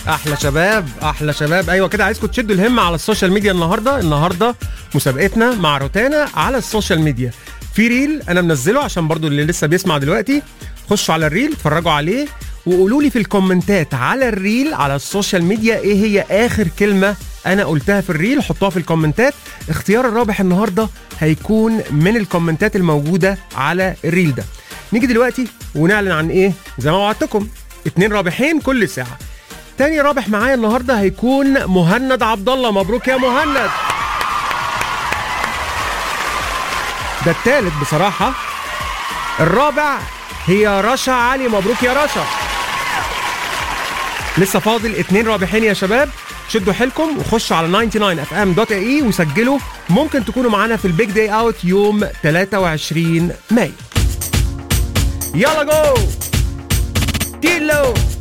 احلى شباب احلى شباب ايوه كده عايزكم تشدوا الهمه على السوشيال ميديا النهارده النهارده مسابقتنا مع روتانا على السوشيال ميديا في ريل انا منزله عشان برضو اللي لسه بيسمع دلوقتي خشوا على الريل اتفرجوا عليه وقولوا لي في الكومنتات على الريل على السوشيال ميديا ايه هي اخر كلمه انا قلتها في الريل حطوها في الكومنتات اختيار الرابح النهارده هيكون من الكومنتات الموجوده على الريل ده نيجي دلوقتي ونعلن عن ايه زي ما وعدتكم اتنين رابحين كل ساعه تاني رابح معايا النهارده هيكون مهند عبد الله مبروك يا مهند ده التالت بصراحه الرابع هي رشا علي مبروك يا رشا لسه فاضل اتنين رابحين يا شباب شدوا حيلكم وخشوا على 99fm.ae وسجلوا ممكن تكونوا معانا في البيج داي اوت يوم 23 مايو يلا جو تيلو